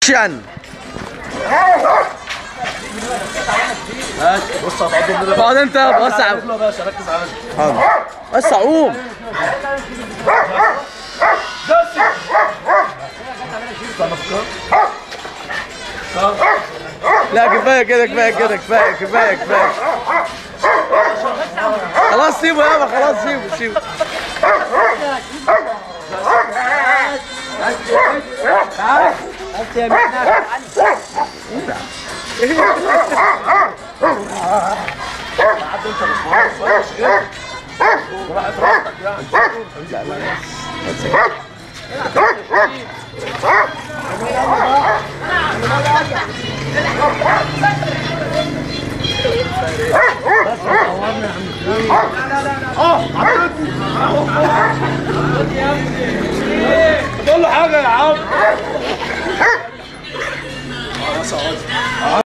شن ماشي بص هتقعد مننا اقعد انت وسع لا باشا ركز على حاضر وسع قوم استنى فكر لا كفايه كده كفايه كده كفايه كفايه كفايه خلاص سيبه يابا خلاص سيبه سيبه راحت راحتك يعني تقول له حاجه يا عم